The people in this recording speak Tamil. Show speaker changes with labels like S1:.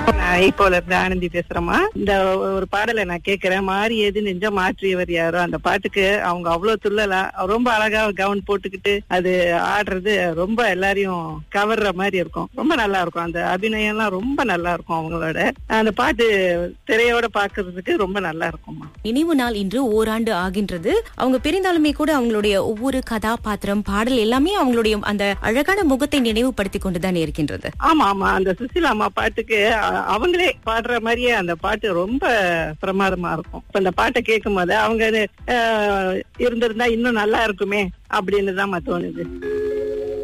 S1: நான் இப்போல இருந்து ஆனந்தி பேசுறேம்மா இந்த ஒரு பாடலை நான் கேக்குறேன் மாறியது நெஞ்ச மாற்றியவர் யாரோ அந்த பாட்டுக்கு அவங்க அவ்வளவு துள்ளலா ரொம்ப அழகா கவுன் போட்டுக்கிட்டு அது ஆடுறது ரொம்ப எல்லாரையும் கவர்ற மாதிரி இருக்கும் ரொம்ப நல்லா இருக்கும் அந்த அபிநயம் எல்லாம் ரொம்ப நல்லா இருக்கும் அவங்களோட அந்த பாட்டு திரையோட பாக்குறதுக்கு ரொம்ப நல்லா இருக்கும்மா
S2: நினைவு நாள் இன்று ஓராண்டு ஆகின்றது அவங்க பிரிந்தாலுமே கூட அவங்களுடைய ஒவ்வொரு கதாபாத்திரம் பாடல் எல்லாமே அவங்களுடைய அந்த அழகான முகத்தை நினைவுபடுத்திக் கொண்டுதான் இருக்கின்றது
S1: ஆமா ஆமா அந்த சுசிலா அம்மா பாட்டுக்கு அ- அவங்களே பாடுற மாதிரியே அந்த பாட்டு ரொம்ப பிரமாதமா இருக்கும் இப்ப அந்த பாட்டை கேட்கும் போது அவங்க அஹ், இருந்திருந்தா இன்னும் நல்லா இருக்குமே அப்படின்னு தான் தோணுது